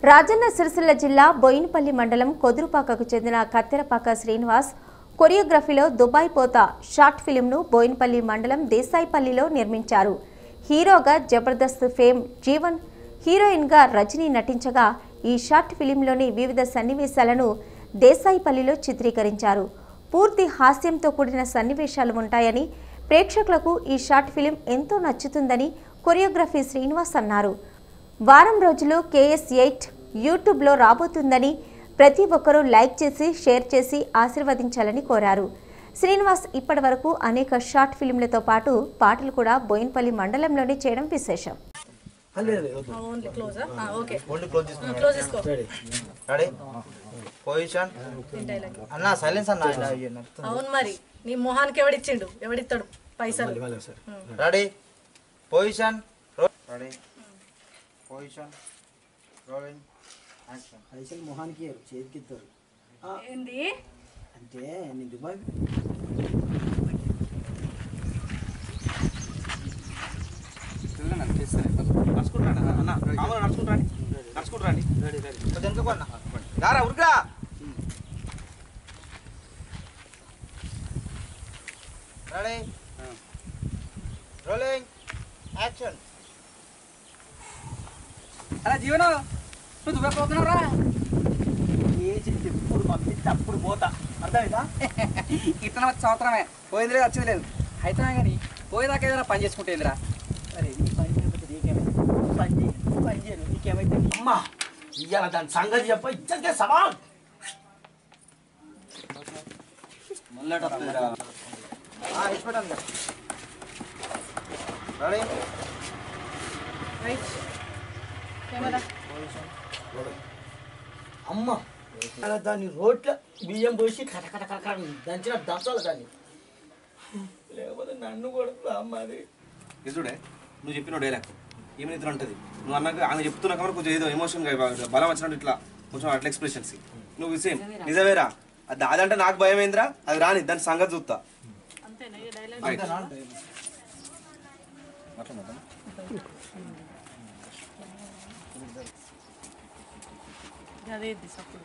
రాజన్న సిరిసిల్ల జిల్లా బోయినపల్లి మండలం కొదురుపాకకు చెందిన కత్తెరపాక శ్రీనివాస్ కొరియోగ్రఫీలో దుబాయ్ పోత షార్ట్ ఫిలింను బోయినపల్లి మండలం దేశాయిపల్లిలో నిర్మించారు హీరోగా జబర్దస్త్ ఫేమ్ జీవన్ హీరోయిన్గా రజనీ నటించగా ఈ షార్ట్ ఫిలింలోని వివిధ సన్నివేశాలను దేశాయిపల్లిలో చిత్రీకరించారు పూర్తి హాస్యంతో కూడిన సన్నివేశాలు ఉంటాయని ప్రేక్షకులకు ఈ షార్ట్ ఫిలిం ఎంతో నచ్చుతుందని కొరియోగ్రఫీ శ్రీనివాస్ అన్నారు వారం రోజులు కేఎస్ ఎయిట్ యూట్యూబ్లో రాబోతుందని ప్రతి ఒక్కరూ లైక్ చేసి షేర్ చేసి ఆశీర్వదించాలని కోరారు శ్రీనివాస్ ఇప్పటి వరకు అనేక షార్ట్ ఫిల్మ్లతో పాటు పాటలు కూడా బోయిన్పల్లి మండలంలోనే చేయడం విశేషం ఓన్లీ క్లోజా ఓకే ఓన్లీ క్లోజ్ చేసుకున్నాం క్లోజ్ చేసుకో రెడీ పొజిషన్ అన్న సైలెన్స్ అన్న ఆయన అయ్యి నడుస్తుంది. అవును మరి నీ మొహానికి ఎవడిచ్చిండు ఎవడిస్తాడు పైసలు ready position ready position rolling action పైసలు మొహానికి ఇయ్యరు, చేతికి ఇస్తారు ఏంది అంటే నేను దుబాయ్ కొంచెం వెనుకకు అన్న రారా ఉరుకురా రెడీ రోలింగ్ యాక్షన్ అలా జీవనం నువ్వు దుబాయ్ పోతున్నావురా ఏ చెప్తే ఇప్పుడు పంపిస్తే అప్పుడు పోతా అర్థమైందా ఇట్లా వచ్చి సంవత్సరమే పోయింది లేదు వచ్చింది లేదు అయితే కానీ పోయేదాకా ఏదైనా పని చేసుకుంటేందిరా సరే నీ పని చేయకపోతే నీకేమైంది నువ్వు పని చేయి నువ్వు పని చేయను నీకేమైతే అమ్మా ఇయ్యాల దాని సంగతి చెప్ప ఇచ్చకే సవాల్ ఇచ్చిపెట్టాను రెడీ రైట్ కెమెరా అమ్మ అలా దాన్ని రోట్ల బియ్యం పోసి కట కట కట కట దంచిన దంచాలి దాన్ని లేకపోతే నన్ను కొడుతుంది అమ్మ అది ఇసుడే నువ్వు చెప్పిన డైలాగ్ ఏమి నిద్ర ఉంటుంది నువ్వు అన్నాక ఆమె చెప్తున్నా కాబట్టి కొంచెం ఏదో ఎమోషన్గా బలం వచ్చినట్టు ఇట్లా కొంచెం అట్లా ఎక్స్ప్రెషన్స్ నువ్వు సేమ్ నిజమేరా అది అదంటే నాకు భయం ఏందిరా అది రాని దాని సంగతి చూస్తా అంతేనా ఈ డైలాగ్ Right. మాట్లాడదాం అదే ఇది సప్పుడు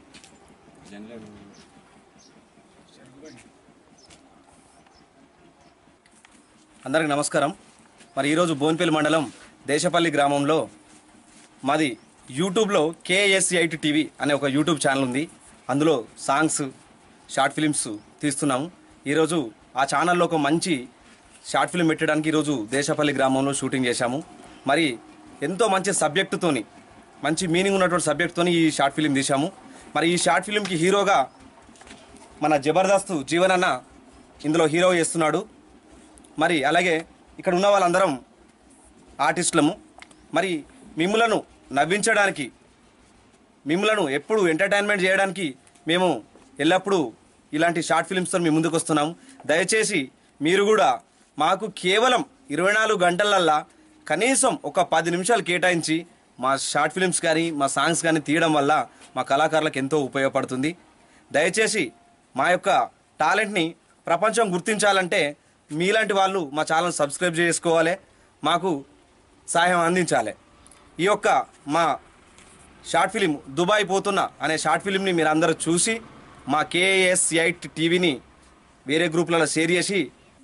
అందరికి నమస్కారం మరి ఈరోజు బోన్పల్లి మండలం దేశపల్లి గ్రామంలో మాది యూట్యూబ్లో కేఎస్ ఎయిట్ టీవీ అనే ఒక యూట్యూబ్ ఛానల్ ఉంది అందులో సాంగ్స్ షార్ట్ ఫిలిమ్స్ తీస్తున్నాము ఈరోజు ఆ ఛానల్లో ఒక మంచి షార్ట్ ఫిల్మ్ పెట్టడానికి ఈరోజు దేశపల్లి గ్రామంలో షూటింగ్ చేశాము మరి ఎంతో మంచి సబ్జెక్టుతోని మంచి మీనింగ్ ఉన్నటువంటి సబ్జెక్ట్తోని ఈ షార్ట్ ఫిలిం తీశాము మరి ఈ షార్ట్ ఫిలింకి హీరోగా మన జబర్దస్త్ జీవన్ అన్న ఇందులో హీరో చేస్తున్నాడు మరి అలాగే ఇక్కడ ఉన్న వాళ్ళందరం ఆర్టిస్టులము మరి మిమ్ములను నవ్వించడానికి మిమ్మలను ఎప్పుడు ఎంటర్టైన్మెంట్ చేయడానికి మేము ఎల్లప్పుడూ ఇలాంటి షార్ట్ ఫిల్మ్స్తో మీ ముందుకు వస్తున్నాము దయచేసి మీరు కూడా మాకు కేవలం ఇరవై నాలుగు గంటలల్లా కనీసం ఒక పది నిమిషాలు కేటాయించి మా షార్ట్ ఫిల్మ్స్ కానీ మా సాంగ్స్ కానీ తీయడం వల్ల మా కళాకారులకు ఎంతో ఉపయోగపడుతుంది దయచేసి మా యొక్క టాలెంట్ని ప్రపంచం గుర్తించాలంటే మీలాంటి వాళ్ళు మా ఛానల్ సబ్స్క్రైబ్ చేసుకోవాలి మాకు సహాయం అందించాలి ఈ యొక్క మా షార్ట్ ఫిలిం దుబాయ్ పోతున్నా అనే షార్ట్ ఫిలింని మీరు అందరూ చూసి మా కేఎస్ ఎయిట్ టీవీని వేరే గ్రూప్లలో షేర్ చేసి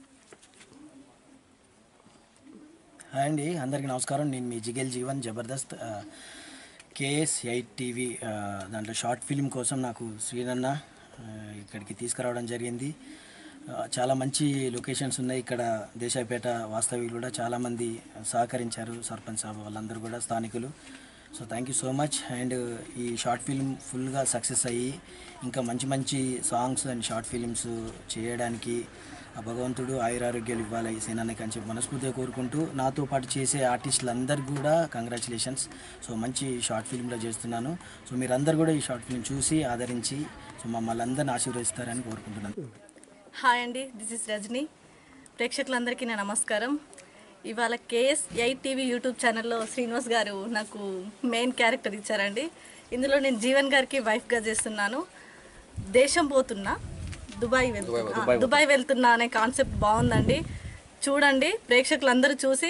హాయ్ అండి అందరికీ నమస్కారం నేను మీ జిగేల్ జీవన్ జబర్దస్త్ ఆ, కేఎస్ ఎయిట్ టీవీ ఆ, దాంట్లో షార్ట్ ఫిలిం కోసం నాకు శ్రీనన్న ఆ, ఇక్కడికి తీసుకురావడం జరిగింది ఆ, చాలా మంచి లొకేషన్స్ ఉన్నాయి ఇక్కడ దేశాయిపేట వాస్తవికులు కూడా చాలామంది సహకరించారు సర్పంచ్ సాబ్ వాళ్ళందరూ కూడా స్థానికులు so thank you so much and ఈ షార్ట్ ఫిల్మ్ ఫుల్గా సక్సెస్ అయ్యి ఇంకా మంచి మంచి సాంగ్స్ అండ్ షార్ట్ ఫిలిమ్స్ చేయడానికి ఆ భగవంతుడు ఆయురారోగ్యాలు ఇవ్వాలి ఈ సేనానికి అని చెప్పి మనస్ఫూర్తిగా కోరుకుంటూ నాతో పాటు చేసే ఆర్టిస్టులందరికీ కూడా కంగ్రాచులేషన్స్ సో మంచి షార్ట్ ఫిల్మ్లో చేస్తున్నాను సో మీరందరూ కూడా ఈ షార్ట్ ఫిల్మ్ చూసి ఆదరించి సో మమ్మల్ని అందరిని ఆశీర్వదిస్తారని కోరుకుంటున్నాను హాయ్ అండి దిస్ ఇస్ రజనీ ప్రేక్షకులందరికీ నా నమస్కారం ఇవాళ కేఎస్ ఎయిట్ టీవీ యూట్యూబ్ ఛానల్లో శ్రీనివాస్ గారు నాకు మెయిన్ క్యారెక్టర్ ఇచ్చారండి ఇందులో నేను జీవన్ గారికి వైఫ్గా చేస్తున్నాను దేశం పోతున్నా దుబాయ్ వెళ్తున్నా ఆ, దుబాయ్ వెళ్తున్నా అనే కాన్సెప్ట్ బాగుందండి చూడండి ప్రేక్షకులందరూ చూసి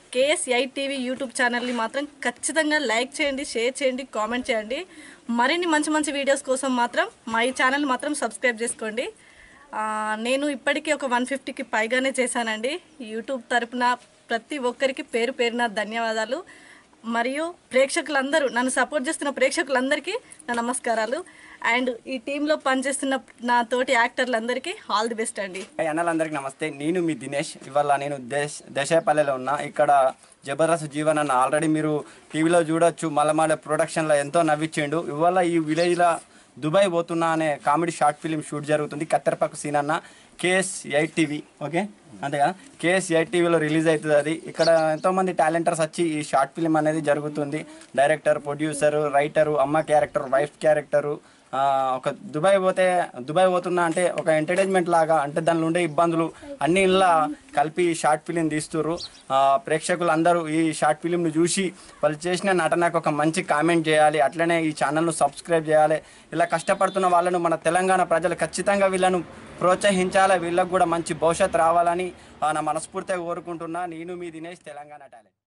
కేఎస్ ఎయిట్ టీవీ యూట్యూబ్ ఛానల్ని మాత్రం ఖచ్చితంగా లైక్ చేయండి షేర్ చేయండి కామెంట్ చేయండి మరిన్ని మంచి మంచి వీడియోస్ కోసం మాత్రం మా ఈ ఛానల్ మాత్రం సబ్స్క్రైబ్ చేసుకోండి ఆ, నేను ఇప్పటికీ ఒక వన్ ఫిఫ్టీకి పైగానే చేశానండి యూట్యూబ్ తరపున ప్రతి ఒక్కరికి పేరు పేరున ధన్యవాదాలు మరియు ప్రేక్షకులందరూ నన్ను సపోర్ట్ చేస్తున్న ప్రేక్షకులందరికీ నా నమస్కారాలు అండ్ ఈ టీంలో పనిచేస్తున్న నా తోటి యాక్టర్లందరికీ ఆల్ ది బెస్ట్ అండి హాయ్ అన్నలందరికీ నమస్తే నేను మీ దినేష్ ఇవాళ నేను దేశ్ దేశాయపల్లెలో ఉన్నా ఇక్కడ జబర్దస్త్ జీవన్ అన్న ఆల్రెడీ మీరు టీవీలో చూడొచ్చు మలమాల ప్రొడక్షన్లో ఎంతో నవ్వించిండు ఇవాళ ఈ విలేజ్లో దుబాయ్ పోతున్నా అనే కామెడీ షార్ట్ ఫిలిం షూట్ జరుగుతుంది కత్తెరపాకు సీన్ అన్న కేఎస్ ఎయిట్ టీవీ ఓకే అంతేగా కేఎస్ ఎయిట్ టీవీలో రిలీజ్ అవుతుంది అది ఇక్కడ ఎంతోమంది టాలెంటర్స్ వచ్చి ఈ షార్ట్ ఫిలిం అనేది జరుగుతుంది డైరెక్టర్ ప్రొడ్యూసర్ రైటరు అమ్మ క్యారెక్టర్ వైఫ్ క్యారెక్టరు ఆ, ఒక దుబాయ్ పోతే దుబాయ్ పోతున్నా అంటే ఒక ఎంటర్టైన్మెంట్ లాగా అంటే దానిలో ఉండే ఇబ్బందులు అన్ని ఇలా కలిపి షార్ట్ ఫిలిం తీస్తుర్రు ఆ, ప్రేక్షకులు అందరూ ఈ షార్ట్ ఫిలింను చూసి వాళ్ళు చేసిన నటనకు ఒక మంచి కామెంట్ చేయాలి అట్లనే ఈ ఛానల్ను సబ్స్క్రైబ్ చేయాలి ఇలా కష్టపడుతున్న వాళ్ళను మన తెలంగాణ ప్రజలు ఖచ్చితంగా వీళ్ళను ప్రోత్సహించాలి వీళ్ళకు కూడా మంచి భవిష్యత్తు రావాలని ఆ, నా మనస్ఫూర్తిగా కోరుకుంటున్నా నేను మీ దినేష్ తెలంగాణ టాలెంట్